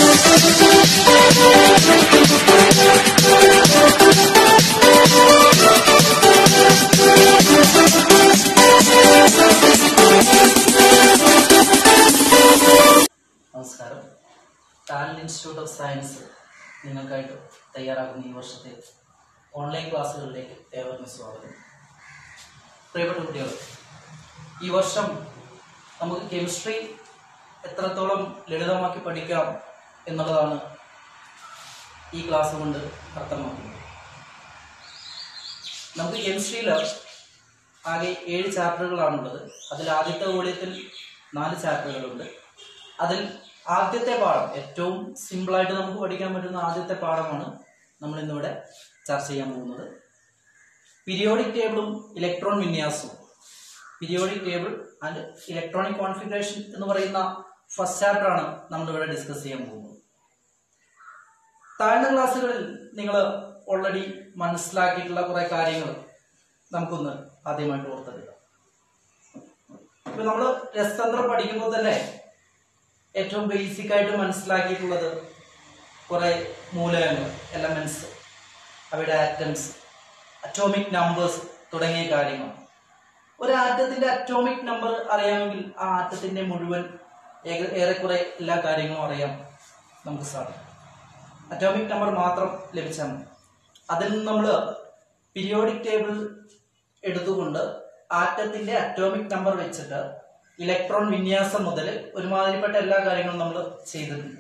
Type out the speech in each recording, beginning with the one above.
നമസ്കാരം talent institute of science നിങ്ങൾക്കായിട്ട് തയ്യാറാക്കുന്ന ഈ വർഷത്തെ ഓൺലൈൻ ക്ലാസ്സുകളിലേക്ക് ഏവർക്കും സ്വാഗതം പ്രിയപ്പെട്ട കുട്ടികൾ ഈ വർഷം നമുക്ക് കെമിസ്ട്രി എത്രത്തോളം ലളിതമാക്കി പഠിക്കാം എന്നുള്ളതാണ് ഈ ക്ലാസ് കൊണ്ട് അർത്ഥമാക്കുന്നത് നമുക്ക് കെമിസ്ട്രിയിൽ ആകെ ഏഴ് ചാപ്റ്ററുകളാണുള്ളത് അതിൽ ആദ്യത്തെ വോളിയത്തിൽ നാല് ചാപ്റ്ററുകളുണ്ട് അതിൽ ആദ്യത്തെ പാഠം ഏറ്റവും സിമ്പിളായിട്ട് നമുക്ക് പഠിക്കാൻ പറ്റുന്ന ആദ്യത്തെ പാഠമാണ് നമ്മൾ ഇന്നിവിടെ ചർച്ച ചെയ്യാൻ പോകുന്നത് പീരിയോഡിക് ടേബിളും ഇലക്ട്രോൺ വിന്യാസവും periodic table and electronic configuration എന്ന് പറയുന്ന ഫസ്റ്റ് ചാപ്റ്റർ ആണ് നമ്മളിവിടെ ഡിസ്കസ് ചെയ്യാൻ പോകുന്നത് താഴ്ന്ന ക്ലാസ്സുകളിൽ നിങ്ങൾ ഓൾറെഡി മനസ്സിലാക്കിയിട്ടുള്ള കുറെ കാര്യങ്ങൾ നമുക്കൊന്ന് ആദ്യമായിട്ട് ഓർത്തെടുക്കാം ഇപ്പൊ നമ്മൾ രസതന്ത്രം പഠിക്കുമ്പോൾ തന്നെ ഏറ്റവും ബേസിക് ആയിട്ട് മനസ്സിലാക്കിയിട്ടുള്ളത് കുറെ മൂലകങ്ങൾ എലമെന്റ്സ് അവയുടെ ആറ്റംസ് അറ്റോമിക് നമ്പേഴ്സ് തുടങ്ങിയ കാര്യങ്ങൾ ഒരു ആറ്റത്തിന്റെ അറ്റോമിക് നമ്പർ അറിയാമെങ്കിൽ ആ ആറ്റത്തിന്റെ മുഴുവൻ ഏക- ഏറെക്കുറെ എല്ലാ കാര്യങ്ങളും അറിയാൻ നമുക്ക് സാധിക്കും അറ്റോമിക് നമ്പർ മാത്രം ലഭിച്ചാൽ മതി അതിൽ നിന്ന് നമ്മൾ പീരിയോഡിക് ടേബിൾ എടുത്തുകൊണ്ട് ആറ്റത്തിന്റെ അറ്റോമിക് നമ്പർ വെച്ചിട്ട് ഇലക്ട്രോൺ വിന്യാസം മുതൽ ഒരുമാതിരിപ്പെട്ട എല്ലാ കാര്യങ്ങളും നമ്മൾ ചെയ്തിട്ടുണ്ട്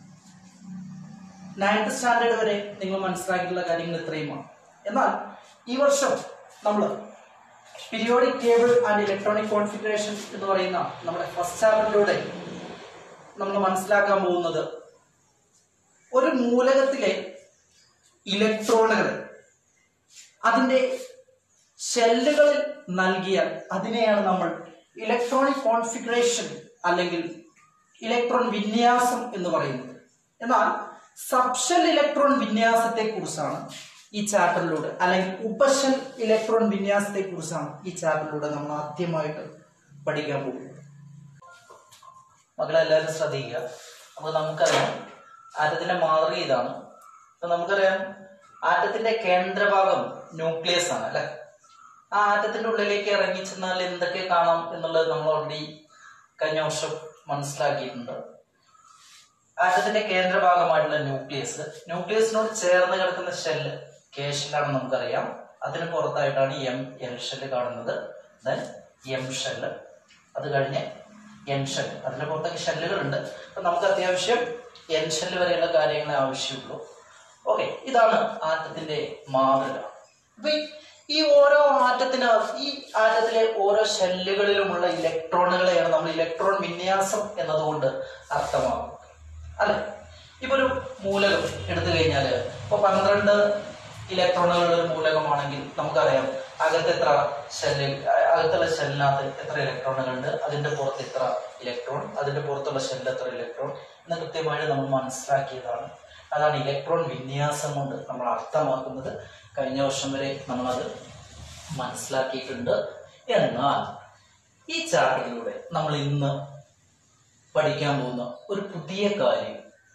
നയൻത് സ്റ്റാൻഡേർഡ് വരെ നിങ്ങൾ മനസ്സിലാക്കിയിട്ടുള്ള കാര്യങ്ങൾ ഇത്രയുമാണ് എന്നാൽ ഈ വർഷം നമ്മൾ periodic table and electronic configuration എന്ന് പറയുന്ന നമ്മുടെ ഫസ്റ്റ് ചാപ്റ്ററിലൂടെ നമ്മൾ മനസ്സിലാക്കാൻ പോകുന്നത് ഒരു മൂലകത്തിലെ ഇലക്ട്രോണുകൾ അതിന്റെ ഷെല്ലുകളിൽ നൽകിയാൽ അതിനെയാണ് നമ്മൾ ഇലക്ട്രോണിക് കോൺഫിഗറേഷൻ അല്ലെങ്കിൽ ഇലക്ട്രോൺ വിന്യാസം എന്ന് പറയുന്നത് എന്നാൽ സബ്ഷെൽ ഇലക്ട്രോൺ വിന്യാസത്തെ കുറിച്ചാണ് ഈ ചാപ്റ്ററിലൂടെ അല്ലെങ്കിൽ ഉപഷെൽ ഇലക്ട്രോൺ വിന്യാസത്തെ കുറിച്ചാണ് ഈ ചാപ്റ്ററിലൂടെ നമ്മൾ ആദ്യമായിട്ട് പഠിക്കാൻ പോകുന്നത് മക്കളെ എല്ലാവരും ശ്രദ്ധിക്കുക അപ്പൊ നമുക്കറിയാം ആറ്റത്തിന്റെ മാതൃക ഇതാണ് അപ്പൊ നമുക്കറിയാം ആറ്റത്തിന്റെ കേന്ദ്രഭാഗം ന്യൂക്ലിയസ് ആണ് അല്ലെ ആ ആറ്റത്തിന്റെ ഉള്ളിലേക്ക് ഇറങ്ങി ചെന്നാൽ എന്തൊക്കെ കാണാം എന്നുള്ളത് നമ്മൾ ഓൾറെഡി കഴിഞ്ഞ വർഷം മനസ്സിലാക്കിയിട്ടുണ്ട് ആറ്റത്തിന്റെ കേന്ദ്രഭാഗമായിട്ടുള്ള ന്യൂക്ലിയസ് ന്യൂക്ലിയസിനോട് ചേർന്ന് കിടക്കുന്ന ഷെല്ല് കെ ഷെല്ലാണ് നമുക്കറിയാം അതിന് പുറത്തായിട്ടാണ് എം എൽ ഷെല്ല് കാണുന്നത് ദെൻ എം ഷെല്ല് അത് കഴിഞ്ഞ് എൻ ഷെല്ല് അതിന്റെ പുറത്തൊക്കെ ഷെല്ലുകളുണ്ട് അപ്പൊ നമുക്ക് അത്യാവശ്യം എൻ ഷെല്ല് വരെയുള്ള കാര്യങ്ങളെ ആവശ്യമുള്ളൂ ഓക്കെ ഇതാണ് ആറ്റത്തിന്റെ മാതൃക അപ്പൊ ഈ- ഈ ഓരോ ആറ്റത്തിന് ഈ ആറ്റത്തിലെ ഓരോ ഷെല്ലുകളിലുമുള്ള ഇലക്ട്രോണുകളെയാണ് നമ്മൾ ഇലക്ട്രോൺ വിന്യാസം എന്നതുകൊണ്ട് അർത്ഥമാക്കുന്നത് അല്ലെ ഇപ്പൊ ഒരു മൂലകം എടുത്തു കഴിഞ്ഞാല് ഇപ്പൊ പന്ത്രണ്ട് ഇലക്ട്രോണുകളുള്ള ഒരു മൂലകമാണെങ്കിൽ നമുക്കറിയാം അകത്ത് എത്ര ഷെല്ല് അകത്തുള്ള ഷെല്ലിനകത്ത് എത്ര ഇലക്ട്രോണുകൾ ഉണ്ട് അതിന്റെ പുറത്ത് എത്ര ഇലക്ട്രോൺ അതിന്റെ പുറത്തുള്ള ഷെല്ലിൽ എത്ര ഇലക്ട്രോൺ എന്ന് കൃത്യമായിട്ട് നമ്മൾ മനസ്സിലാക്കിയതാണ് അതാണ് ഇലക്ട്രോൺ വിന്യാസം കൊണ്ട് നമ്മൾ അർത്ഥമാക്കുന്നത് കഴിഞ്ഞ വർഷം വരെ നമ്മളത് മനസ്സിലാക്കിയിട്ടുണ്ട് എന്നാൽ ഈ ചാപ്റ്ററിലൂടെ നമ്മൾ ഇന്ന് പഠിക്കാൻ പോകുന്ന ഒരു പുതിയ കാര്യം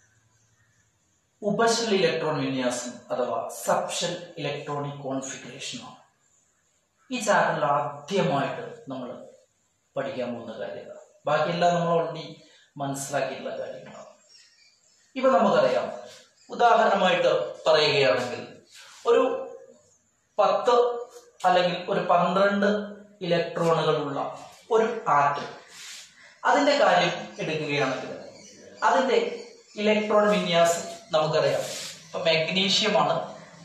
ഉപഷൽ ഇലക്ട്രോൺ വിന്യാസം അഥവാ സബ്ഷൽ ഇലക്ട്രോണിക് കോൺഫിഗറേഷൻ ആണ് ഈ ചാപ്റ്ററിൽ ആദ്യമായിട്ട് നമ്മൾ പഠിക്കാൻ പോകുന്ന കാര്യങ്ങൾ ബാക്കിയെല്ലാം നമ്മൾ ഓൾറെഡി മനസ്സിലാക്കിയിട്ടുള്ള കാര്യങ്ങളാണ് ഇപ്പൊ നമുക്കറിയാം ഉദാഹരണമായിട്ട് പറയുകയാണെങ്കിൽ ഒരു പത്ത് അല്ലെങ്കിൽ ഒരു പന്ത്രണ്ട് ഇലക്ട്രോണുകളുള്ള ഒരു ആറ്റം അതിന്റെ കാര്യം എടുക്കുകയാണെങ്കിൽ അതിന്റെ ഇലക്ട്രോൺ വിന്യാസം നമുക്കറിയാം ഇപ്പൊ magnesium ആണ്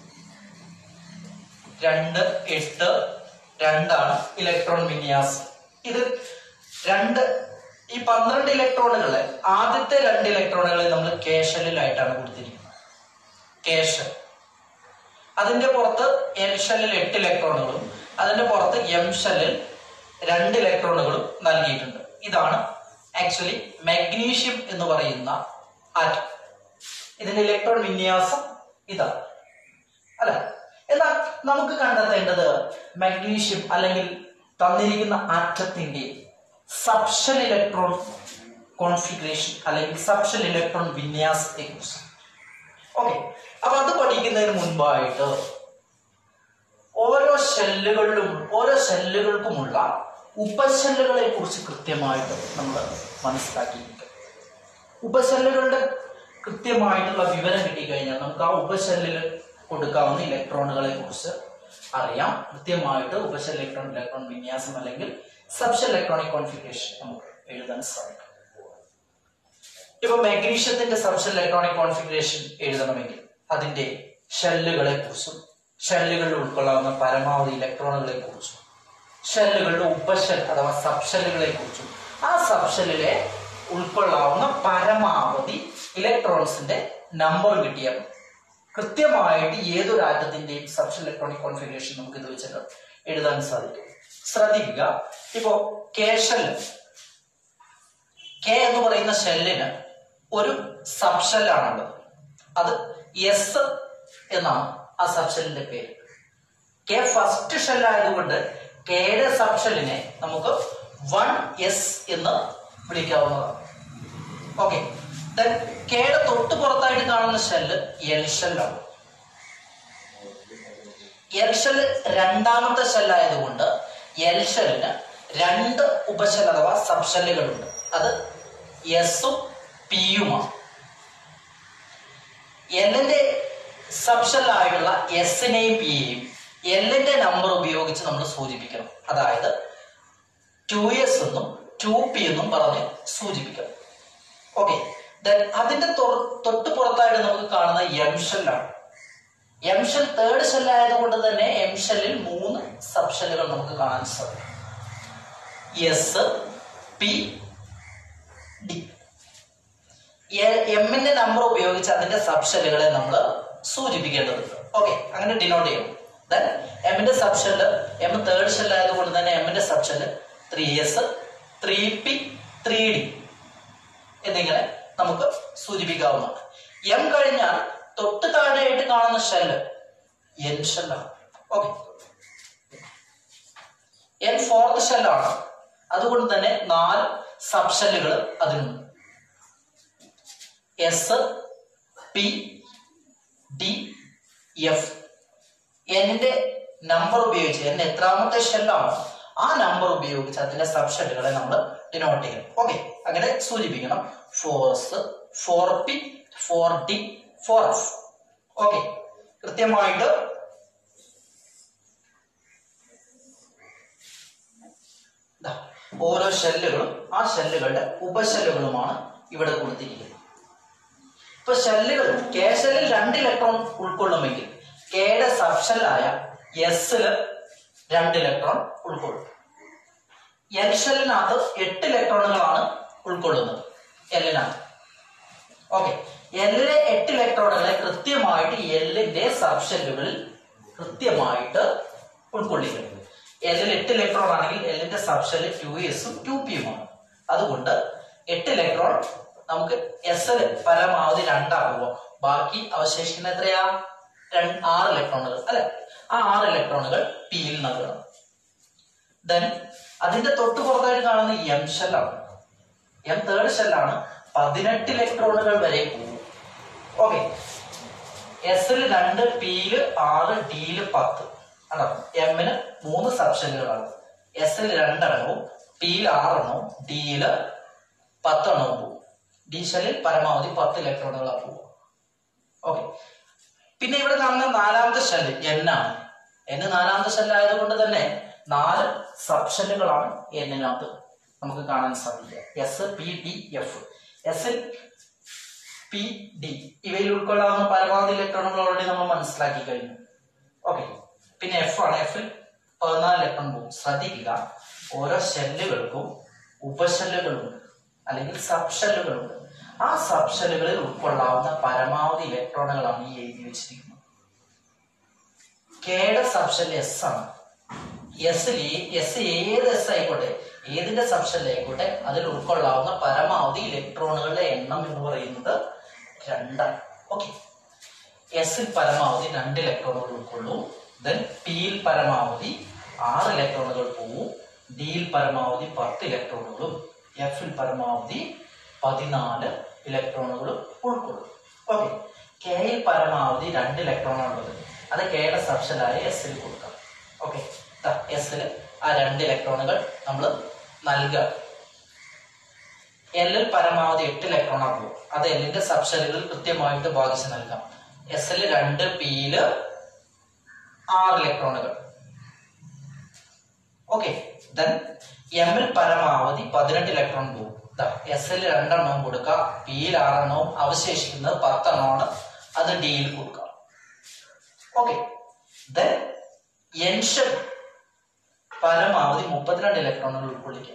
രണ്ട് എട്ട് രണ്ടാണ് ഇലക്ട്രോൺ വിന്യാസം ഇത് രണ്ട് ഈ പന്ത്രണ്ട് ഇലക്ട്രോണുകളെ ആദ്യത്തെ രണ്ട് ഇലക്ട്രോണുകളെ നമ്മൾ കേഷലിലായിട്ടാണ് കൊടുത്തിരിക്കുന്നത് കേഷൽ അതിന്റെ പുറത്ത് എൻ ഷെല്ലിൽ എട്ട് ഇലക്ട്രോണുകളും അതിന്റെ പുറത്ത് എം ഷെല്ലിൽ രണ്ട് ഇലക്ട്രോണുകളും നൽകിയിട്ടുണ്ട് ഇതാണ് ആക്ച്വലി മാഗ്നീഷ്യം എന്ന് പറയുന്ന ആറ്റം ഇതിന്റെ ഇലക്ട്രോൺ വിന്യാസം ഇതാണ് അല്ല എന്നാൽ നമുക്ക് കണ്ടെത്തേണ്ടത് മാഗ്നീഷ്യം അല്ലെങ്കിൽ തന്നിരിക്കുന്ന ആറ്റത്തിന്റെ സബ്ഷൽ ഇലക്ട്രോൺ കോൺഫിഗറേഷൻ അല്ലെങ്കിൽ സബ്ഷൽ ഇലക്ട്രോൺ വിന്യാസത്തെ കുറിച്ച് ഓക്കെ അപ്പൊ അത് പഠിക്കുന്നതിന് മുൻപായിട്ട് ഓരോ ഷെല്ലുകളിലും ഓരോ ഷെല്ലുകൾക്കുമുള്ള ഉപശെല്ലുകളെ കുറിച്ച് കൃത്യമായിട്ട് നമ്മൾ മനസ്സിലാക്കിയിരിക്കും ഉപശെല്ലുകളുടെ കൃത്യമായിട്ടുള്ള വിവരം കിട്ടിക്കഴിഞ്ഞാൽ നമുക്ക് ആ ഉപശെല്ലിൽ കൊടുക്കാവുന്ന ഇലക്ട്രോണുകളെ കുറിച്ച് അറിയാം കൃത്യമായിട്ട് ഉപശെൽ ഇലക്ട്രോൺ ഇലക്ട്രോൺ വിന്യാസം അല്ലെങ്കിൽ സബ്ഷൽ ഇലക്ട്രോണിക് കോൺഫിഗറേഷൻ നമുക്ക് എഴുതാൻ സാധിക്കും ഇപ്പൊ മാഗ്നീഷ്യത്തിന്റെ സബ്ഷൽ ഇലക്ട്രോണിക് കോൺഫിഗറേഷൻ എഴുതണമെങ്കിൽ അതിന്റെ ഷെല്ലുകളെ കുറിച്ചും ഷെല്ലുകളിൽ ഉൾക്കൊള്ളാവുന്ന പരമാവധി ഇലക്ട്രോണുകളെ കുറിച്ചും ഷെല്ലുകളുടെ ഉപഷെൽ അഥവാ സബ്ഷെല്ലുകളെ കുറിച്ചും ആ സബ്ഷെല്ലിലെ ഉൾക്കൊള്ളാവുന്ന പരമാവധി ഇലക്ട്രോൺസിന്റെ നമ്പർ കിട്ടിയാൽ കൃത്യമായിട്ട് ഏതൊരു ആറ്റത്തിന്റെയും സബ്ഷൽ ഇലക്ട്രോണിക് കോൺഫിഗറേഷൻ നമുക്ക് ഇത് വെച്ചിട്ട് എഴുതാൻ സാധിക്കും ശ്രദ്ധിക്കുക ഇപ്പോ കെ ഷെല്ല് കെ എന്ന് പറയുന്ന ഷെല്ലിന് ഒരു സബ് ഷെല്ലാണുള്ളത് അത് എസ് എന്നാണ് ആ സബ് ഷെല്ലിന്റെ പേര് കെ ഫസ്റ്റ് ഷെൽ ആയതുകൊണ്ട് കെയുടെ സബ് ഷെല്ലിനെ നമുക്ക് വൺ എസ് എന്ന് വിളിക്കാവുന്നതാണ് ഓക്കെ കെയുടെ തൊട്ട് പുറത്തായിട്ട് കാണുന്ന ഷെല്ല് എൽ ഷെല്ലാണ് എൽ ഷെല്ല് രണ്ടാമത്തെ ഷെല്ലായതുകൊണ്ട് എൽ ഷെല്ലിന് രണ്ട് ഉപഷെൽ അഥവാ സബ് ഷെല്ലുകളുണ്ട് അത് എസും പിയുമാണ് എല്ലിന്റെ സബ്ഷെല്ലായിട്ടുള്ള എസിനെയും പിയെയും എല്ലിന്റെ നമ്പർ ഉപയോഗിച്ച് നമ്മൾ സൂചിപ്പിക്കണം അതായത് ടു എസ് എന്നും ടു പി എന്നും പറഞ്ഞ് സൂചിപ്പിക്കണം ഓക്കെ അതിന്റെ തൊ- തൊട്ട് പുറത്തായിട്ട് നമുക്ക് കാണുന്ന എം ഷെല്ലാണ് എം ഷെൽ തേർഡ് ഷെൽ ആയതുകൊണ്ട് തന്നെ എം ഷെല്ലിൽ മൂന്ന് സബ് ഷെല്ലുകൾ നമുക്ക് കാണാൻ സാധിക്കും എസ് പി ഡി എമ്മിന്റെ നമ്പർ ഉപയോഗിച്ച് അതിന്റെ സബ്ഷെല്ലുകളെ നമ്മൾ സൂചിപ്പിക്കേണ്ടതുണ്ട് ഓക്കെ അങ്ങനെ ഡിനോട്ട് ചെയ്യണം ദെൻ എമ്മിന്റെ സബ്ഷെല്ല് എം തേർഡ് ഷെൽ ആയതുകൊണ്ട് തന്നെ എമ്മിന്റെ subshell three S three P three D എന്നിങ്ങനെ നമുക്ക് സൂചിപ്പിക്കാവുന്നതാണ് എം കഴിഞ്ഞാൽ തൊട്ട് താഴെയായിട്ട് കാണുന്ന ഷെല്ല് എൻ ഷെല്ലാണ് ഓക്കെ എൻ ഫോർത്ത് ഷെല്ലാണ് അതുകൊണ്ട് തന്നെ നാല് സബ്ഷെല്ലുകൾ അതിനുണ്ട് എസ് പി ഡി എഫ് എന്നിന്റെ നമ്പർ ഉപയോഗിച്ച് എൻ എത്രാമത്തെ ഷെല്ലാണ് ആ നമ്പർ ഉപയോഗിച്ച് അതിന്റെ സബ്ഷെല്ലുകളെ നമ്മൾ ഡിനോട്ട് ചെയ്യണം ഓക്കെ അങ്ങനെ സൂചിപ്പിക്കണം four S four P four D four F okay കൃത്യമായിട്ട് ദാ, ഓരോ ഷെല്ലുകളും ആ ഷെല്ലുകളുടെ ഉപഷെല്ലുകളുമാണ് ഇവിടെ കൊടുത്തിരിക്കുന്നത് ഇപ്പൊ ഷെല്ലുകൾ കെ ഷെല്ലിൽ രണ്ട് ഇലക്ട്രോൺ ഉൾക്കൊള്ളുമെങ്കിൽ കെയുടെ സബ്ഷെല്ലായ എസില് രണ്ട് ഇലക്ട്രോൺ ഉൾക്കൊള്ളും എൽ ഷെല്ലിനകത്ത് എട്ട് ഇലക്ട്രോണുകളാണ് ഉൾക്കൊള്ളുന്നത് എല്ലിനകത്ത് ഓക്കെ എല്ലിലെ എട്ട് ഇലക്ട്രോണുകളെ കൃത്യമായിട്ട് എല്ലിന്റെ സബ്ഷെല്ലുകളിൽ കൃത്യമായിട്ട് ഉൾക്കൊള്ളിക്കണം എല്ലിൽ എട്ട് ഇലക്ട്രോൺ ആണെങ്കിൽ എല്ലിന്റെ സബ്ഷെല്ല് ടു എസും ടു പിയുമാണ് അതുകൊണ്ട് എട്ട് ഇലക്ട്രോൺ നമുക്ക് എസ് എൽ പരമാവധി രണ്ടാകുമ്പോൾ ബാക്കി അവശേഷിക്കുന്ന എത്രയാ രണ്ട് ആറ് ഇലക്ട്രോണുകൾ അല്ലെ ആ ആറ് ഇലക്ട്രോണുകൾ പിയിൽ നൽകണം ദെൻ അതിന്റെ തൊട്ട് പുറത്തായിട്ട് കാണുന്ന എം ഷെല്ലാണ് എം തേർഡ് ഷെല്ലാണ് പതിനെട്ട് ഇലക്ട്രോണുകൾ വരെ പോകും ഓക്കെ എസിൽ രണ്ട് പിയില് ആറ് ഡിയില് പത്ത് ആണോ എമ്മിന് മൂന്ന് സബ്ഷെല്ലുകളാണ് എസിൽ രണ്ടെണ്ണവും പിയിൽ ആറെണ്ണവും ഡിയില് പത്തെണ്ണവും പോകും ഡി ഷെല്ലിൽ പരമാവധി പത്ത് ഇലക്ട്രോണുകളാണ് പോകും ഓക്കെ പിന്നെ ഇവിടെ കാണുന്ന നാലാമത്തെ ഷെല്ല് എൻ ആണ് എൻ നാലാമത്തെ ഷെല്ല് ആയതുകൊണ്ട് തന്നെ നാല് സബ് ഷെല്ലുകളാണ് എന്നിനകത്ത് നമുക്ക് കാണാൻ സാധിക്കുക S P D F S P D ഇവയിൽ ഉൾക്കൊള്ളാവുന്ന പരമാവധി ഇലക്ട്രോണുകൾ ഓൾറെഡി നമ്മൾ മനസ്സിലാക്കി കഴിഞ്ഞു ഓക്കെ പിന്നെ എഫ് ആണ് എഫിൽ പതിനാല് ഇലക്ട്രോൺ പോകും ശ്രദ്ധിക്കുക ഓരോ ഷെല്ലുകൾക്കും ഉപഷെല്ലുകളുണ്ട് അല്ലെങ്കിൽ സബ് ഷെല്ലുകളുണ്ട് ആ സബ് ഷെല്ലുകളിൽ ഉൾക്കൊള്ളാവുന്ന പരമാവധി ഇലക്ട്രോണുകളാണ് ഈ എഴുതി വെച്ചിരിക്കുന്നത് കെയുടെ സബ് ഷെൽ എസ് ആണ് എസ് എസ് ഏത് എസ് ആയിക്കോട്ടെ ഏതിന്റെ സബ്ഷെൽ ആയിക്കോട്ടെ അതിൽ ഉൾക്കൊള്ളാവുന്ന പരമാവധി ഇലക്ട്രോണുകളുടെ എണ്ണം എന്ന് പറയുന്നത് രണ്ടാണ് ഓക്കെ എസിൽ പരമാവധി രണ്ട് ഇലക്ട്രോണുകൾ ഉൾക്കൊള്ളും ദെൻ പിയിൽ പരമാവധി ആറ് ഇലക്ട്രോണുകൾ പോവും ഡിയിൽ പരമാവധി പത്ത് ഇലക്ട്രോണുകളും എഫിൽ പരമാവധി പതിനാല് ഇലക്ട്രോണുകളും ഉൾക്കൊള്ളും ഓക്കെ കെയിൽ പരമാവധി രണ്ട് ഇലക്ട്രോണുള്ളത് അത് കെയുടെ സബ്ഷലായ എസിൽ കൊടുക്കാം ഓക്കെ എസിൽ ആ രണ്ട് ഇലക്ട്രോണുകൾ നമ്മൾ നൽകുക എല്ലിൽ പരമാവധി എട്ട് ഇലക്ട്രോൺ ആകും അത് എല്ലിന്റെ സബ്ഷെല്ലുകൾ കൃത്യമായിട്ട് ഭാഗിച്ച് നൽകാം എസിൽ രണ്ട് പിയില് ആറ് ഇലക്ട്രോണുകൾ ഓക്കെ ദെൻ എമ്മിൽ പരമാവധി പതിനെട്ട് ഇലക്ട്രോൺ പോകും എസിൽ രണ്ടെണ്ണവും കൊടുക്കാം പിയിൽ ആറെണ്ണവും അവശേഷിക്കുന്നത് പത്തെണ്ണമാണ് അത് ഡിയിൽ കൊടുക്കാം ഓക്കെ ദെൻ എൻഷൻ പരമാവധി മുപ്പത്തിരണ്ട് ഇലക്ട്രോണുകൾ ഉൾക്കൊള്ളിക്കാം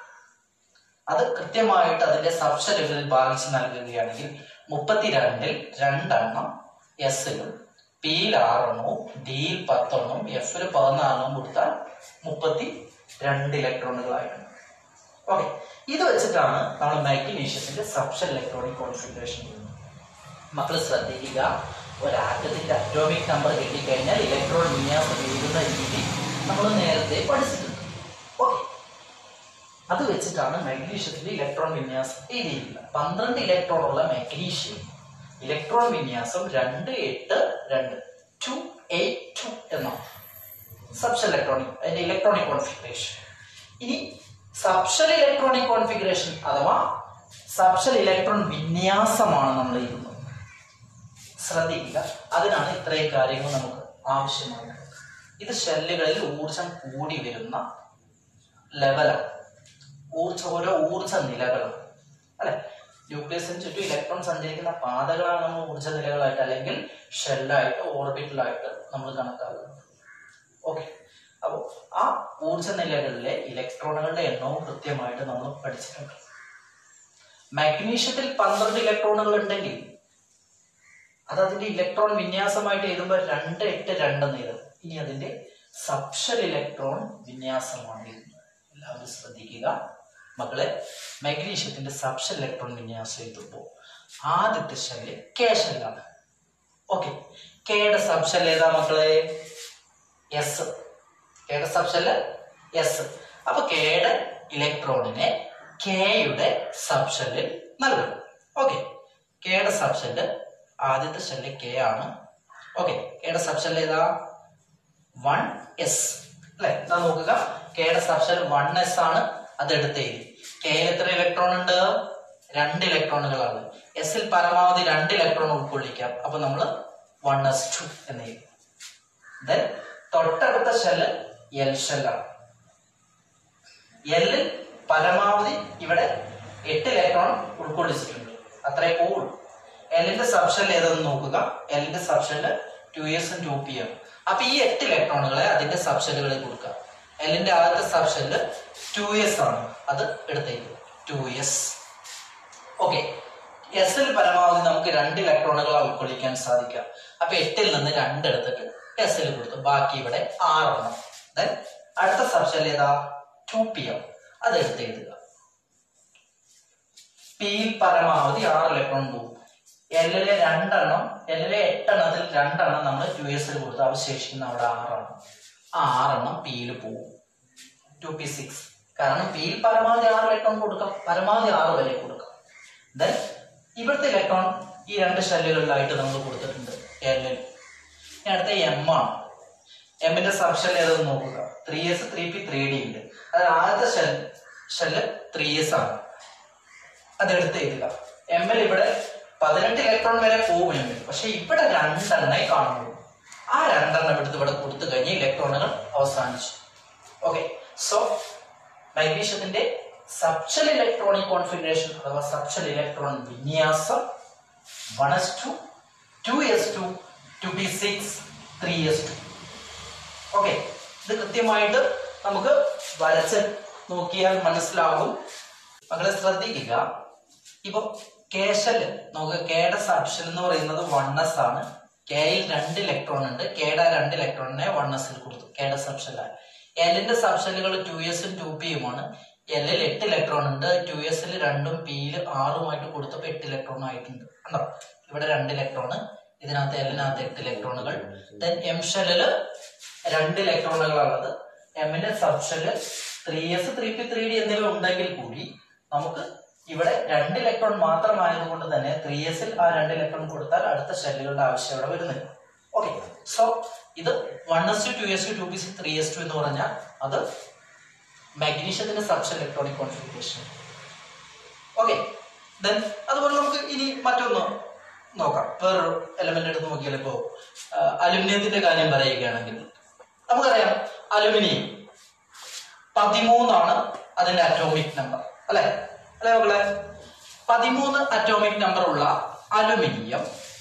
അത് കൃത്യമായിട്ട് അതിന്റെ സബ്ഷെല്ലുകളിൽ ഭാഗിച്ച് നൽകുകയാണെങ്കിൽ മുപ്പത്തിരണ്ടിൽ രണ്ടെണ്ണം എസിലും പിയിൽ ആറെണ്ണവും ഡിയിൽ പത്തെണ്ണവും എഫിൽ പതിനാലെണ്ണവും കൊടുത്താൽ മുപ്പത്തി രണ്ട് ഇലക്ട്രോണുകളായിട്ടുണ്ട് ഓക്കെ ഇത് വെച്ചിട്ടാണ് നമ്മൾ മാഗ്നീഷ്യത്തിന്റെ സബ്ഷൽ ഇലക്ട്രോണിക് കോൺഫിഗറേഷൻ ചെയ്യുന്നത് മക്കൾ ശ്രദ്ധിക്കുക ഒരാറ്റത്തിന്റെ അറ്റോമിക് നമ്പർ കിട്ടിക്കഴിഞ്ഞാൽ ഇലക്ട്രോൺ വിന്യാസം എഴുതുന്ന രീതി നമ്മൾ നേരത്തെ പഠിച്ചിട്ടുണ്ട് ഓക്കെ അത് വെച്ചിട്ടാണ് മാഗ്നീഷ്യത്തിന്റെ ഇലക്ട്രോൺ വിന്യാസം എഴുതിയിരിക്കുന്നത് പന്ത്രണ്ട് ഇലക്ട്രോൺ ഉള്ള മാഗ്നീഷ്യം ഇലക്ട്രോൺ വിന്യാസം രണ്ട് എട്ട് രണ്ട് ടു എയ്റ്റ് ടു എന്നാണ് സബ്ഷൽ ഇലക്ട്രോണിക് അതിന്റെ ഇലക്ട്രോണിക് കോൺഫിഗറേഷൻ ഇനി സബ്ഷൽ ഇലക്ട്രോണിക് കോൺഫിഗറേഷൻ അഥവാ സബ്ഷൽ ഇലക്ട്രോൺ വിന്യാസമാണ് നമ്മൾ എഴുതുന്നത് ശ്രദ്ധിക്കുക അതിനാണ് ഇത്രയും കാര്യങ്ങൾ നമുക്ക് ആവശ്യമായിട്ടുള്ളത് ഇത് ഷെല്ലുകളിൽ ഊർജം കൂടി വരുന്ന ലെവലാണ് ഊർജ ഓരോ ഊർജ നിലകളാണ് അല്ലെ ന്യൂക്ലിയസിന് ചുറ്റും ഇലക്ട്രോൺ സഞ്ചരിക്കുന്ന പാതകളാണ് നമ്മൾ ഊർജ നിലകളായിട്ട് അല്ലെങ്കിൽ ഷെല്ലായിട്ട് ഓർബിറ്റലായിട്ട് നമ്മൾ കണക്കാക്കുന്നത് ഓക്കെ അപ്പോൾ ആ ഊർജ നിലകളിലെ ഇലക്ട്രോണുകളുടെ എണ്ണവും കൃത്യമായിട്ട് നമ്മൾ പഠിച്ചിട്ടുണ്ട് മാഗ്നീഷ്യത്തിൽ പന്ത്രണ്ട് ഇലക്ട്രോണുകൾ ഉണ്ടെങ്കിൽ അത് അതിന്റെ ഇലക്ട്രോൺ വിന്യാസമായിട്ട് എഴുതുമ്പോൾ രണ്ട് എട്ട് രണ്ടെന്ന് എഴുതും ഇനി അതിന്റെ സബ്ഷൽ ഇലക്ട്രോൺ വിന്യാസമാണ് എഴുതുന്നത് എല്ലാവരും ശ്രദ്ധിക്കുക മക്കളെ മാഗ്നീഷ്യത്തിന്റെ സബ്ഷൽ ഇലക്ട്രോൺ വിന്യാസം എഴുതുമ്പോൾ ആദ്യത്തെ ഷെല്ല് കെ ഷെല്ലാണ് ഓക്കെ കെയുടെ സബ്ഷെൽ ഏതാ മക്കളെ എസ് കെയുടെ സബ്ഷെല്ല് എസ് അപ്പൊ കെയുടെ ഇലക്ട്രോണിനെ കെയുടെ സബ്ഷെല്ലിൽ നൽകും ഓക്കെ കെയുടെ സബ്ഷെല്ല് ആദ്യത്തെ ഷെല്ല് കെ ആണ് ഓക്കെ കെയുടെ സബ്ഷെല്ല് ഏതാ വൺ എസ് അല്ലെ എന്താ നോക്കുക കെയുടെ സബ്ഷെൽ വൺ എസ് ആണ് അത് എടുത്ത് എഴുതി കെയിൽ എത്ര ഇലക്ട്രോൺ ഉണ്ട് രണ്ട് ഇലക്ട്രോണുകളാണ് എസിൽ പരമാവധി രണ്ട് ഇലക്ട്രോൺ ഉൾക്കൊള്ളിക്കാം അപ്പൊ നമ്മൾ വൺ എസ് ടു എന്ന് എഴുതി ദെൻ തൊട്ടടുത്ത ഷെല്ല് എൽ ഷെല്ലാണ് എല്ലിൽ പരമാവധി ഇവിടെ എട്ട് ഇലക്ട്രോൺ ഉൾക്കൊള്ളിച്ചിട്ടുണ്ട് അത്രേ പോവുള്ളൂ എല്ലിന്റെ സബ്ഷെൽ ഏതെന്ന് നോക്കുക എല്ലിന്റെ സബ്ഷെല് ടു എസും ടു പി ആണ് അപ്പൊ ഈ എട്ട് ഇലക്ട്രോണുകളെ അതിന്റെ സബ്ഷെല്ലുകളിൽ കൊടുക്കുക എല്ലിന്റെ ആദ്യത്തെ സബ്ഷെല്ല് ടു എസ് ആണ് അത് എടുത്തേക്ക് ടു എസ് ഓക്കെ എസിൽ പരമാവധി നമുക്ക് രണ്ട് ഇലക്ട്രോണുകൾ ഉൾക്കൊള്ളിക്കാൻ സാധിക്കാം അപ്പൊ എട്ടിൽ നിന്ന് രണ്ട് എടുത്തിട്ട് എസിൽ കൊടുത്തു ബാക്കി ഇവിടെ ആറെണ്ണം ദെൻ അടുത്ത സബ്ഷെൽ ഏതാ ടു പി എം അത് എടുത്ത് എഴുതുക പിയിൽ പരമാവധി ആറ് ഇലക്ട്രോൺ പോകും എല്ലിലെ രണ്ടെണ്ണം എല്ലിലെ എട്ടെണ്ണത്തിൽ രണ്ടെണ്ണം നമ്മൾ ടു എസിൽ കൊടുത്ത് അവശേഷിക്കുന്ന അവിടെ ആറെണ്ണം ആ ആറെണ്ണം പിയിൽ പോകും ടു പി സിക്സ് കാരണം പിയിൽ പരമാവധി ആറ് ഇലക്ട്രോൺ കൊടുക്കാം പരമാവധി ആറ് വരെ കൊടുക്കാം ദെൻ ഇവിടുത്തെ ഇലക്ട്രോൺ ഈ രണ്ട് ഷെല്ലുകളിലായിട്ട് നമ്മൾ കൊടുത്തിട്ടുണ്ട് എല്ലിൽ ഇനി അടുത്ത എം ആണ് എമ്മിന്റെ സബ്ഷെൽ ഏതെന്ന് നോക്കുക three S three P three D ഉണ്ട് അത് ആദ്യത്തെ ഷെൽ ഷെല്ല് ത്രീ എസ് ആണ് അത് എടുത്ത് എഴുതുക എമ്മിൽ ഇവിടെ പതിനെട്ട് ഇലക്ട്രോൺ വരെ പോകുന്നുണ്ട് പക്ഷെ ഇവിടെ രണ്ടെണ്ണേ കാണുള്ളൂ ആ രണ്ടെണ്ണം എടുത്ത് ഇവിടെ കൊടുത്തു കഴിഞ്ഞ് ഇലക്ട്രോണുകൾ അവസാനിച്ചു ഓക്കെ സോ മാഗ്നീഷ്യത്തിന്റെ സബ്ഷൽ ഇലക്ട്രോണിക് കോൺഫിഗറേഷൻ അഥവാ സബ്ഷൽ ഇലക്ട്രോൺ വിന്യാസം one S two two S two two B six three S two okay ഇത് കൃത്യമായിട്ട് നമുക്ക് വരച്ച് നോക്കിയാൽ മനസ്സിലാകും മക്കളെ ശ്രദ്ധിക്കുക ഇപ്പൊ കേശല് നമുക്ക് കെയുടെ സബ്ഷൻ എന്ന് പറയുന്നത് വൺ എസ് ആണ് കെയിൽ രണ്ട് ഇലക്ട്രോൺ ഉണ്ട് കെയുടെ രണ്ട് ഇലക്ട്രോണിനെ വൺ എസിൽ കൊടുത്തു കെയുടെ സബ്ഷനിലാണ് എല്ലിന്റെ സബ്ഷനുകൾ ടു എസും ടു പിയുമാണ് എല്ലിൽ എട്ട് ഇലക്ട്രോൺ ഉണ്ട് ടു എസിൽ രണ്ടും പിയിൽ ആറുമായിട്ട് കൊടുത്തപ്പോൾ എട്ട് ഇലക്ട്രോൺ ആയിട്ടുണ്ട് കണ്ടോ ഇവിടെ രണ്ട് ഇലക്ട്രോൺ ഇതിനകത്ത് എല്ലിനകത്ത് എട്ട് ഇലക്ട്രോണുകൾ ദെൻ എം ഷെല്ലില് രണ്ട് ഇലക്ട്രോണുകളുള്ളത് എമ്മിന്റെ subshell three S three P three D എന്നിവ ഉണ്ടെങ്കിൽ കൂടി നമുക്ക് ഇവിടെ രണ്ട് ഇലക്ട്രോൺ മാത്രമായതുകൊണ്ട് തന്നെ ത്രീ എസിൽ ആ രണ്ട് ഇലക്ട്രോൺ കൊടുത്താൽ അടുത്ത ഷെല്ലുകളുടെ ആവശ്യം അവിടെ വരുന്നില്ല ഓക്കെ സോ ഇത് one S two two S two two P C three S two എന്ന് പറഞ്ഞാൽ അത് മാഗ്നീഷ്യത്തിന്റെ subshell electronic configuration okay then അതുപോലെ നമുക്ക് ഇനി മറ്റൊന്ന് നോക്കാം വേറൊരു എലമെന്റ് എടുത്ത് നോക്കിയാൽ ഇപ്പോ അലുമിനിയത്തിന്റെ കാര്യം പറയുകയാണെങ്കിൽ നമുക്കറിയാം അലുമിനിയം പതിമൂന്നാണ് അതിന്റെ അറ്റോമിക് നമ്പർ അല്ലെ അല്ലെ മക്കളെ പതിമൂന്ന് അറ്റോമിക് നമ്പർ ഉള്ള അലുമിനിയം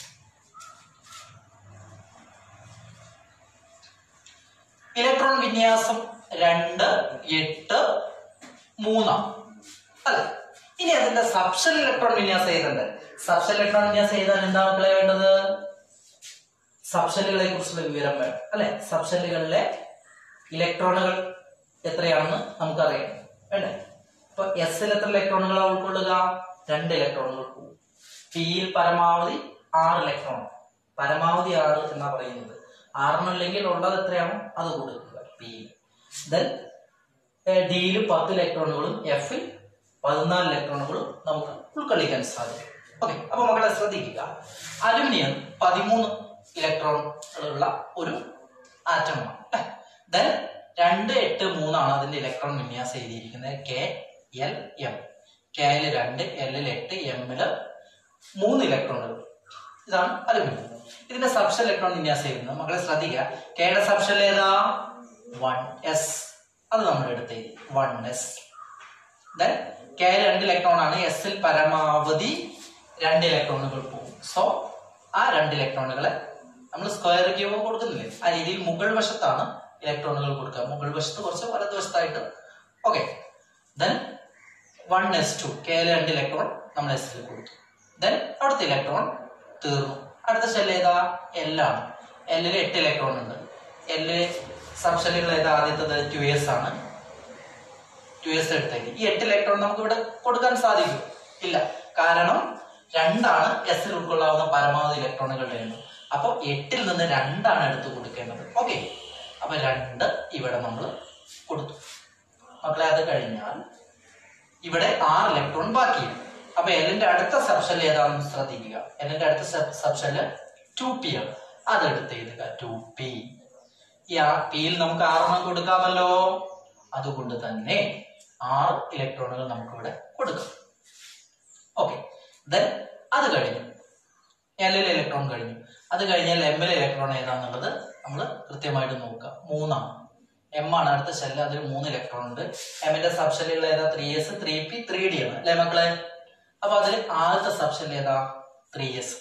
ഇലക്ട്രോൺ വിന്യാസം രണ്ട് എട്ട് മൂന്നാണ് അല്ലെ ഇനി അതിന്റെ സബ്ഷൽ ഇലക്ട്രോൺ വിന്യാസം ഏതുണ്ട് സബ്ഷൽ ഇലക്ട്രോൺ വിന്യാസം എഴുതാൻ എന്താ മക്കളെ വേണ്ടത് സബ്ഷെല്ലുകളെ കുറിച്ചുള്ള വിവരം വേണം അല്ലെ സബ്ഷെല്ലുകളിലെ ഇലക്ട്രോണുകൾ എത്രയാണെന്ന് നമുക്കറിയാം വേണ്ടേ ഇപ്പൊ എസിൽ എത്ര ഇലക്ട്രോണുകളാണ് ഉൾക്കൊള്ളുക രണ്ട് ഇലക്ട്രോണുകൾ പോകും പിയിൽ പരമാവധി ആറ് ഇലക്ട്രോൺ പരമാവധി ആറ് എന്നാ പറയുന്നത് ആറിനല്ലെങ്കിൽ ഉള്ളത് എത്രയാണോ അത് കൊടുക്കുക പിയിൽ ദെൻ ഡിയിൽ പത്ത് ഇലക്ട്രോണുകളും എഫിൽ പതിനാല് ഇലക്ട്രോണുകളും നമുക്ക് ഉൾക്കൊള്ളിക്കാൻ സാധിക്കും ഓക്കെ അപ്പൊ മക്കളെ ശ്രദ്ധിക്കുക അലുമിനിയം പതിമൂന്ന് ഇലക്ട്രോണുകളുള്ള ഒരു ആറ്റമാണ് ദെൻ രണ്ട് എട്ട് മൂന്നാണ് അതിന്റെ ഇലക്ട്രോൺ വിന്യാസം എഴുതിയിരിക്കുന്നത് കെ എൽ എം കെയിൽ രണ്ട് എല്ലിൽ എട്ട് എമ്മില് മൂന്ന് ഇലക്ട്രോണുകൾ ഇതാണ് അലുമിനിയം ഇതിന്റെ സബ്ഷൽ ഇലക്ട്രോൺ വിന്യാസം എഴുതുന്നത് മക്കളെ ശ്രദ്ധിക്കുക കെയുടെ സബ്ഷൽ ഏതാ വൺ എസ് അത് നമ്മൾ എടുത്ത് വൺ എസ് ദെൻ കെ രണ്ട് ഇലക്ട്രോൺ ആണ് എസിൽ പരമാവധി രണ്ട് ഇലക്ട്രോണുകൾ പോകും സോ ആ രണ്ട് ഇലക്ട്രോണുകളെ നമ്മൾ സ്ക്വയർ ക്യൂബ് കൊടുക്കുന്നില്ലേ ആ രീതിയിൽ മുകൾ വശത്താണ് ഇലക്ട്രോണുകൾ കൊടുക്കുക മുകൾ വശത്ത് കുറച്ച് വലതുവശത്തായിട്ട് okay then one S two കെയിലെ രണ്ട് ഇലക്ട്രോൺ നമ്മൾ എസിൽ കൊടുത്തു ദെൻ അടുത്ത ഇലക്ട്രോൺ തീർന്നു അടുത്ത ഷെൽ ഏതാ എൽ ആണ് എല്ലിൽ എട്ട് ഇലക്ട്രോൺ ഉണ്ട് എല്ല് സബ് ഷെല്ലുകൾ ഏതാ ആദ്യത്തത് ടു എസ് ആണ് ടു എസ് എടുത്തേക്ക് ഈ എട്ട് ഇലക്ട്രോൺ നമുക്ക് ഇവിടെ കൊടുക്കാൻ സാധിക്കും ഇല്ല കാരണം രണ്ടാണ് എസിൽ ഉൾക്കൊള്ളാവുന്ന പരമാവധി ഇലക്ട്രോണുകളുടെ എണ്ണം അപ്പൊ എട്ടിൽ നിന്ന് രണ്ടാണ് എടുത്ത് കൊടുക്കേണ്ടത് ഓക്കെ അപ്പൊ രണ്ട് ഇവിടെ നമ്മൾ കൊടുത്തു മക്കളെ അത് കഴിഞ്ഞാൽ ഇവിടെ ആറ് ഇലക്ട്രോൺ ബാക്കിയുണ്ട് അപ്പൊ എല്ലിന്റെ അടുത്ത സബ്ഷെൽ ഏതാണെന്ന് ശ്രദ്ധിക്കുക എല്ലിന്റെ അടുത്ത സബ്ഷെല് ടു പി ആണ് അതെടുത്ത് എഴുതുക ടു പി ഈ ആ പിയിൽ നമുക്ക് ആറെണ്ണം കൊടുക്കാമല്ലോ അതുകൊണ്ട് തന്നെ ആറ് ഇലക്ട്രോണുകൾ നമുക്ക് ഇവിടെ കൊടുക്കാം ഓക്കെ ദെൻ അത് കഴിഞ്ഞു എല്ലിലെ ഇലക്ട്രോൺ കഴിഞ്ഞു അത് കഴിഞ്ഞാൽ എമ്മിലെ ഇലക്ട്രോൺ ഏതാന്നുള്ളത് നമ്മൾ കൃത്യമായിട്ട് നോക്കുക മൂന്നാണ് എം ആണ് അടുത്ത ഷെല്ല് അതിൽ മൂന്ന് ഇലക്ട്രോൺ ഉണ്ട് എമ്മിന്റെ സബ്ഷെല്ലുകൾ ഏതാ three S three P three D ആണ് അല്ലെ മക്കളെ അപ്പൊ അതിൽ ആദ്യത്തെ സബ്ഷെൽ ഏതാ ത്രീ എസ്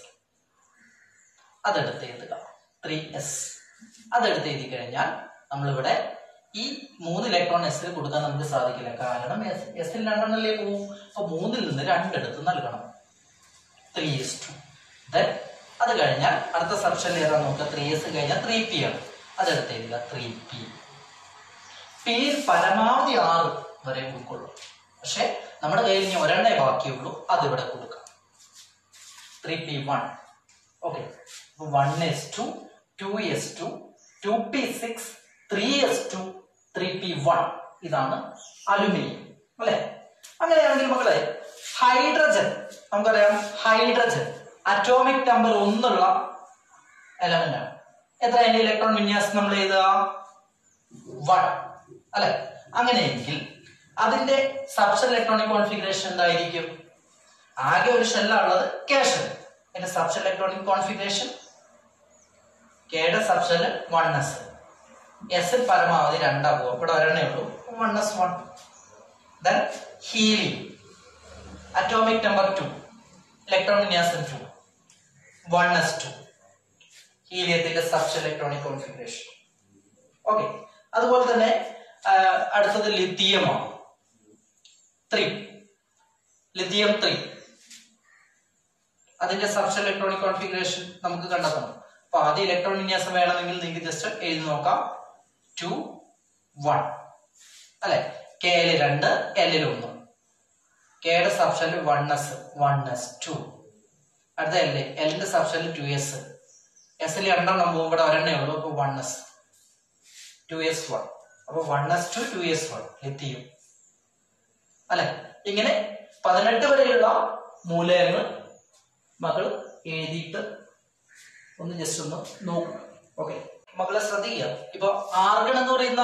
അതെടുത്ത് എഴുതുക ത്രീ എസ് അതെടുത്ത് എഴുതി കഴിഞ്ഞാൽ നമ്മളിവിടെ ഈ മൂന്ന് ഇലക്ട്രോൺ എസിൽ കൊടുക്കാൻ നമുക്ക് സാധിക്കില്ല കാരണം എസിൽ രണ്ടെണ്ണല്ലേ പോവും അപ്പൊ മൂന്നിൽ നിന്ന് രണ്ടെടുത്ത് നൽകണം ത്രീ എസ് ടു ദെൻ അത് കഴിഞ്ഞാൽ അടുത്ത സബ്ഷൻ ഏതാ നോക്കുക ത്രീ എസ് കഴിഞ്ഞാൽ ത്രീ പി ആണ് അതെടുത്ത് എഴുതുക ത്രീ പി പിയിൽ പരമാവധി ആറ് വരെ ഉൾക്കൊള്ളും പക്ഷെ നമ്മുടെ കയ്യിൽ ഇനി ഒരെണ്ണേ ബാക്കിയുള്ളൂ അത് ഇവിടെ കൊടുക്കാം three P one okay one S two two S two two P six three S two three P one ഇതാണ് അലുമിനിയം അല്ലെ അങ്ങനെയാണെങ്കിൽ മക്കളെ ഹൈഡ്രജൻ നമുക്കറിയാം ഹൈഡ്രജൻ അറ്റോമിക് നമ്പർ ഒന്നുള്ള എലമെന്റ് ആണ് എത്ര അതിന്റെ ഇലക്ട്രോൺ വിന്യാസം നമ്മൾ എഴുതുക വൺ അല്ലെ അങ്ങനെയെങ്കിൽ അതിന്റെ സബ്ഷൽ ഇലക്ട്രോണിക് കോൺഫിഗറേഷൻ എന്തായിരിക്കും ആകെ ഒരു ഷെല്ലുള്ളത് കെ ഷെൽ അതിന്റെ സബ്ഷൽ ഇലക്ട്രോണിക് കോൺഫിഗറേഷൻ കെയുടെ സബ്ഷെൽ വൺ എസ് എസിൽ പരമാവധി രണ്ടാ പോകും ഇവിടെ ഒരെണ്ണേ ഉള്ളൂ one S one then helium atomic number two electron വിന്യാസം ടു വൺ എസ് ടു ഹീലിയത്തിന്റെ സബ്ഷ ഇലക്ട്രോണിക് കോൺഫിഗറേഷൻ ഓക്കെ അതുപോലെ തന്നെ ആ, അടുത്തത് ലിത്തിയമാണ് ത്രീ ലിത്തിയം ത്രീ അതിന്റെ സബ്ഷ ഇലക്ട്രോണിക് കോൺഫിഗറേഷൻ നമുക്ക് കണ്ടെത്തണം അപ്പൊ ആദ്യം ഇലക്ട്രോൺ വിന്യാസം വേണമെങ്കിൽ നിങ്ങൾക്ക് ജസ്റ്റ് എഴുതി നോക്കാം ടു വൺ അല്ലെ കെയിൽ രണ്ട് എല്ലിൽ ഒന്ന് കെയുടെ സബ്ഷനിൽ one S one S two അടുത്ത എല് എല്ലിന്റെ സബ്ഷനിൽ ടു എസ് എസിൽ രണ്ടെണ്ണം പോകുമ്പോൾ ഇവിടെ ഒരെണ്ണേ ഉള്ളൂ അപ്പൊ one S two S one അപ്പൊ one S two two S one lithium അല്ലെ ഇങ്ങനെ പതിനെട്ട് വരെയുള്ള മൂലകങ്ങൾ മകൾ എഴുതിയിട്ട് ഒന്ന് ജസ്റ്റ് ഒന്ന് നോക്കുക ഓക്കെ മക്കളെ ശ്രദ്ധിക്കുക ഇപ്പൊ ആർഗൺ എന്ന് പറയുന്ന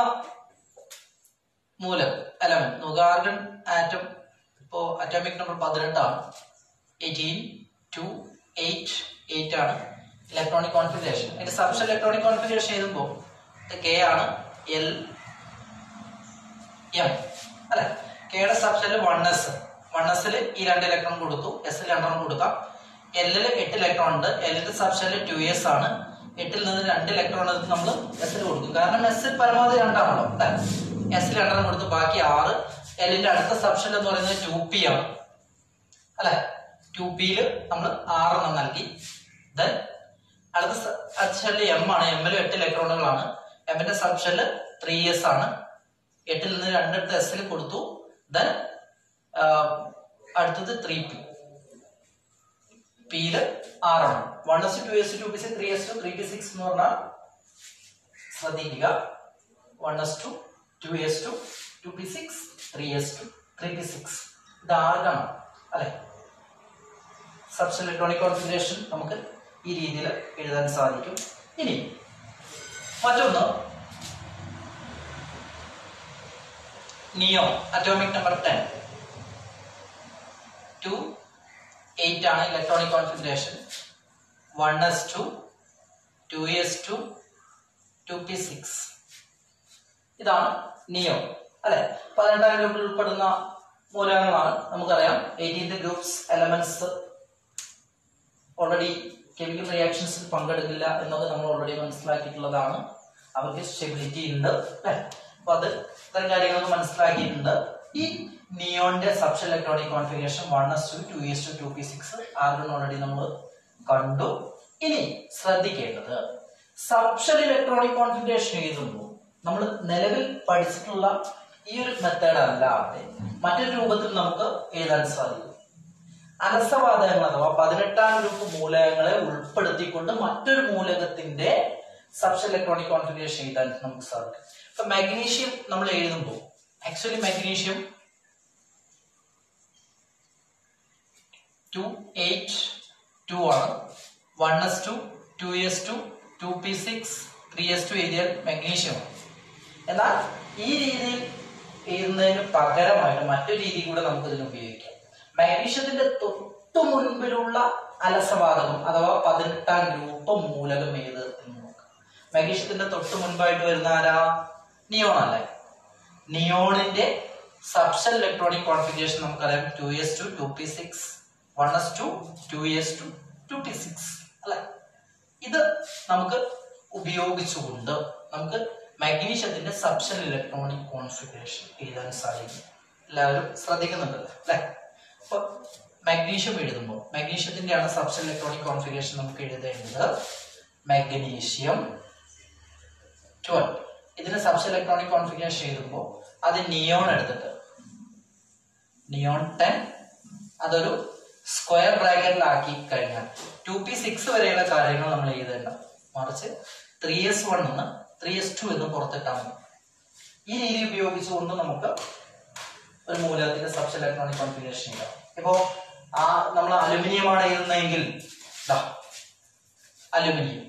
മൂലം എലമെന്റ് നോക്കുക ആർഗൺ ആറ്റം ഇപ്പോ അറ്റോമിക് നമ്പർ പതിനെട്ടാണ് എയ്റ്റീൻ ടു എയ്റ്റ് എയ്റ്റ് ആണ് ഇലക്ട്രോണിക് കോൺഫിഗറേഷൻ അതിന്റെ സബ്ഷൻ ഇലക്ട്രോണിക് കോൺഫിഗറേഷൻ എഴുതുമ്പോൾ കെ ആണ് എൽ എം അല്ലെ കെയുടെ സബ്ഷനിൽ വൺ എസ് വൺ എസിൽ ഈ രണ്ട് ഇലക്ട്രോൺ കൊടുത്തു എസിൽ രണ്ടെണ്ണം കൊടുക്കാം എല്ലിൽ എട്ട് ഇലക്ട്രോൺ ഉണ്ട് എല്ലിന്റെ സബ്ഷനിൽ ടു എസ് ആണ് എട്ടിൽ നിന്ന് രണ്ട് ഇലക്ട്രോൺ എടുത്ത് നമ്മൾ എസിൽ കൊടുക്കും കാരണം എസിൽ പരമാവധി രണ്ടാണല്ലോ അല്ലെ എസിൽ രണ്ടെണ്ണം കൊടുത്തു ബാക്കി ആറ് എല്ലിന്റെ അടുത്ത സബ്ഷൻ എന്ന് പറയുന്നത് ടു പി ആണ് അല്ലെ ടു പിയിൽ നമ്മൾ ആറെണ്ണം നൽകി ദെൻ അടുത്ത സ- അടുത്ത ഷെല്ലിൽ എം ആണ് എമ്മിൽ എട്ട് ഇലക്ട്രോണുകളാണ് എമ്മിന്റെ സബ്ഷെല്ല് ത്രീ എസ് ആണ് എട്ടിൽ നിന്ന് രണ്ടെടുത്ത് എസിൽ കൊടുത്തു ദെൻ അടുത്തത് ത്രീ പി പിയില് ആറാണ് one S two S two P C three S two three P six എന്ന് പറഞ്ഞാൽ ശ്രദ്ധിക്കുക one S two two S two two P six three S two three P six ഇത് ആർഗാണ് അല്ലെ subs electronic configuration നമുക്ക് ഈ രീതിയിൽ എഴുതാൻ സാധിക്കും ഇനി മറ്റൊന്ന് neon atomic number ten two eight ആണ് electronic configuration one S two two S two two P six ഇതാണ് നിയോ അല്ലെ പതിനെട്ടാം ഗ്രൂപ്പിൽ ഉൾപ്പെടുന്ന മൂലകങ്ങളാണ് നമുക്കറിയാം eighteenth groups elements already chemical റിയാക്ഷൻസിൽ പങ്കെടുക്കില്ല എന്നൊക്കെ നമ്മൾ ഓൾറെഡി മനസ്സിലാക്കിയിട്ടുള്ളതാണ് അവർക്ക് സ്റ്റെബിലിറ്റി ഉണ്ട് അല്ലേ അപ്പൊ അത് ഇത്തരം കാര്യങ്ങളൊക്കെ മനസ്സിലാക്കിയിട്ടുണ്ട് ഈ നിയോന്റെ subshell electronic configuration one S two two S two two P six argon already നമ്മൾ കണ്ടു ഇനി ശ്രദ്ധിക്കേണ്ടത് സബ്ഷൻ ഇലക്ട്രോണിക് കോൺഫിഗറേഷൻ എഴുതുമ്പോൾ നമ്മൾ നിലവിൽ പഠിച്ചിട്ടുള്ള ഈ ഒരു മെത്തേഡ് അല്ലാതെ മറ്റൊരു രൂപത്തിൽ നമുക്ക് എഴുതാൻ സാധിക്കും അലസവാതകങ്ങൾ അഥവാ പതിനെട്ടാം ഗ്രൂപ്പ് മൂലകങ്ങളെ ഉൾപ്പെടുത്തിക്കൊണ്ട് മറ്റൊരു മൂലകത്തിന്റെ സബ്സ് ഇലക്ട്രോണിക് കോൺഫിഗറേഷൻ എഴുതാൻ നമുക്ക് സാധിക്കും ഇപ്പൊ മാഗ്നീഷ്യം നമ്മൾ എഴുതുമ്പോൾ actually magnesium two eight two ആണ് one S two two S two two P six three S two എഴുതിയാൽ മാഗ്നീഷ്യമാണ് എന്നാൽ ഈ രീതിയിൽ എഴുതുന്നതിന് പകരമായിട്ട് മറ്റൊരു രീതി കൂടെ നമുക്ക് ഇതിന് ഉപയോഗിക്കാം മാഗ്നീഷ്യത്തിന്റെ തൊട്ടു മുൻപിലുള്ള അലസവാതകം അഥവാ പതിനെട്ടാം ഗ്രൂപ്പ് മൂലകം ഏത് എന്ന് നോക്കാം മാഗ്നീഷ്യത്തിന്റെ തൊട്ട് മുൻപായിട്ട് വരുന്ന ആരാ നിയോൺ അല്ലേ നിയോണിന്റെ സബ്ഷൻ ഇലക്ട്രോണിക് കോൺഫിഗറേഷൻ നമുക്കറിയാം two S two two P six one S two two S two two P six അല്ലെ ഇത് നമുക്ക് ഉപയോഗിച്ചുകൊണ്ട് നമുക്ക് മാഗ്നീഷ്യത്തിന്റെ സബ്ഷൻ ഇലക്ട്രോണിക് കോൺഫിഗറേഷൻ എഴുതാൻ സാധിക്കും എല്ലാവരും ശ്രദ്ധിക്കുന്നുണ്ടല്ലോ അല്ലെ അപ്പൊ മാഗ്നീഷ്യം എഴുതുമ്പോൾ മാഗ്നീഷ്യത്തിന്റെ ആണ് സബ്ഷൻ ഇലക്ട്രോണിക് കോൺഫിഗറേഷൻ നമുക്ക് എഴുതേണ്ടത് മാഗ്നീഷ്യം ട്വൽവ് ഇതിന് സബ്ഷൻ ഇലക്ട്രോണിക് കോൺഫിഗറേഷൻ എഴുതുമ്പോൾ അത് നിയോൺ എടുത്തിട്ട് നിയോൺ ടെൻ അതൊരു സ്ക്വയർ ബ്രാക്കറ്റിലാക്കി കഴിഞ്ഞാൽ ടു പി സിക്സ് വരെയുള്ള കാര്യങ്ങൾ നമ്മൾ എഴുതേണ്ട മറിച്ച് ത്രീ എസ് വൺ എന്ന് ത്രീ എസ് ടു എന്ന് പുറത്തിട്ടാൽ മതി ഈ രീതി ഉപയോഗിച്ചുകൊണ്ട് നമുക്ക് ഒരു മൂലകത്തിന്റെ സബ്സ് ഇലക്ട്രോണിക് കോൺഫിഗറേഷൻ ചെയ്യാം ഇപ്പോ ആ നമ്മൾ അലുമിനിയം ആണ് എഴുതുന്നതെങ്കിൽ ദാ അലുമിനിയം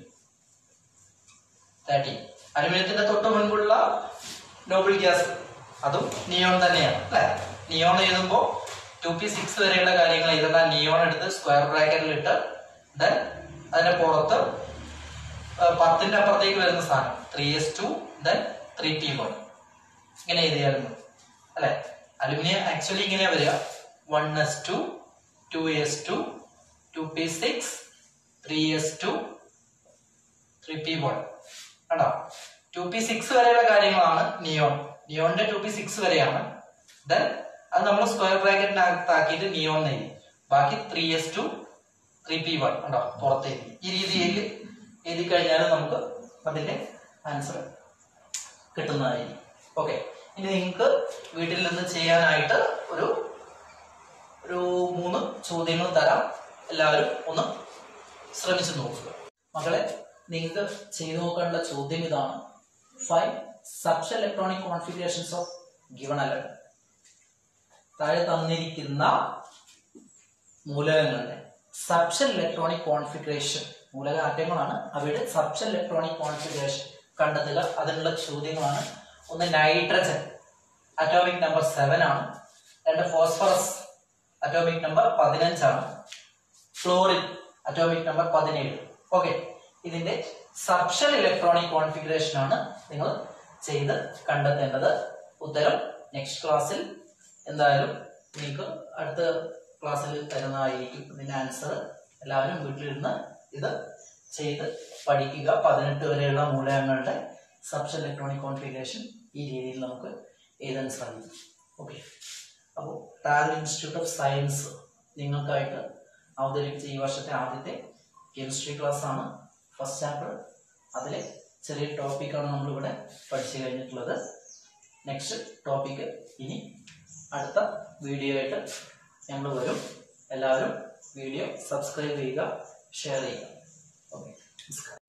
തേർട്ടി അലുമിനിയത്തിന്റെ തൊട്ട് മുൻപുള്ള നോബിൾ ഗ്യാസ് അതും നിയോൺ തന്നെയാണ് അല്ലെ നിയോൺ എഴുതുമ്പോൾ ടു പി സിക്സ് വരെയുള്ള കാര്യങ്ങൾ എഴുതുന്ന നിയോൺ എടുത്ത് സ്ക്വയർ ബ്രാക്കറ്റിൽ ഇട്ട് ദെൻ അതിന്റെ പുറത്ത് ആ, പത്തിന്റെ അപ്പുറത്തേക്ക് വരുന്ന സാധനം three S two then three T one ഇങ്ങനെ എഴുതിയാലും മതി. അല്ലെ അലുമിനിയം ആക്ച്വലി ഇങ്ങനെ വരിക one S two two S two two P six three S two three P one കണ്ടോ ടു പി സിക്സ് വരെയുള്ള കാര്യങ്ങളാണ് നിയോൺ നിയോണിന്റെ ടു പി സിക്സ് വരെയാണ് ദെൻ അത് നമ്മൾ സ്ക്വയർ ബ്രാക്കറ്റിനകത്താക്കിയിട്ട് നിയോൺ എഴുതി ബാക്കി three S two three P one ഉണ്ടോ പുറത്ത് എഴുതി ഈ രീതിയിൽ എഴുതി കഴിഞ്ഞാൽ നമുക്ക് അതിന്റെ ആൻസർ കിട്ടുന്നതായിരിക്കും ഓക്കെ ഇനി നിങ്ങൾക്ക് വീട്ടിൽ നിന്ന് ചെയ്യാനായിട്ട് ഒരു ഒരു മൂന്ന് ചോദ്യങ്ങൾ തരാം എല്ലാവരും ഒന്ന് ശ്രമിച്ചു നോക്കുക മക്കളെ നിങ്ങൾക്ക് ചെയ്തു നോക്കാനുള്ള ചോദ്യം ഇതാണ് five subs electronic configurations of given alert താഴെ തന്നിരിക്കുന്ന മൂലകങ്ങളുടെ സബ്ഷൻ ഇലക്ട്രോണിക് കോൺഫിഗറേഷൻ മൂലക ആറ്റങ്ങളാണ് അവയുടെ സബ്ഷൻ ഇലക്ട്രോണിക് കോൺഫിഗറേഷൻ കണ്ടെത്തുക അതിനുള്ള ചോദ്യങ്ങളാണ് ഒന്ന് നൈട്രജൻ അറ്റോമിക് നമ്പർ സെവൻ ആണ് രണ്ട് ഫോസ്ഫറസ് അറ്റോമിക് നമ്പർ പതിനഞ്ചാണ് ഫ്ലോറിൻ അറ്റോമിക് നമ്പർ പതിനേഴ് ഓക്കെ ഇതിന്റെ സബ്ഷൻ ഇലക്ട്രോണിക് കോൺഫിഗറേഷൻ ആണ് നിങ്ങൾ ചെയ്ത് കണ്ടെത്തേണ്ടത് ഉത്തരം നെക്സ്റ്റ് ക്ലാസ്സിൽ എന്തായാലും നിങ്ങൾക്ക് അടുത്ത ക്ലാസ്സിൽ തരുന്നതായിരിക്കും ഇതിന്റെ ആൻസർ എല്ലാവരും വീട്ടിലിരുന്ന് ഇത് ചെയ്ത് പഠിക്കുക പതിനെട്ട് വരെയുള്ള മൂലകങ്ങളുടെ സബ്ഷൻ ഇലക്ട്രോണിക് കോൺഫിഗറേഷൻ ഈ രീതിയിൽ നമുക്ക് എഴുതാൻ സാധിക്കും ഓക്കെ അപ്പോൾ ടാലന്റ് ഇൻസ്റ്റിറ്റ്യൂട്ട് ഓഫ് സയൻസ് നിങ്ങൾക്കായിട്ട് അവതരിപ്പിച്ച ഈ വർഷത്തെ ആദ്യത്തെ കെമിസ്ട്രി ക്ലാസ് ആണ് ഫസ്റ്റ് ചാപ്റ്റർ അതിലെ ചെറിയ ടോപ്പിക്കാണ് നമ്മളിവിടെ പഠിച്ചു കഴിഞ്ഞിട്ടുള്ളത് നെക്സ്റ്റ് ടോപ്പിക്ക് ഇനി അടുത്ത വീഡിയോ ആയിട്ട് നമ്മൾ വരും എല്ലാവരും വീഡിയോ സബ്സ്ക്രൈബ് ചെയ്യുക ഷെയർ ചെയ്യുക ഓക്കെ നമസ്കാരം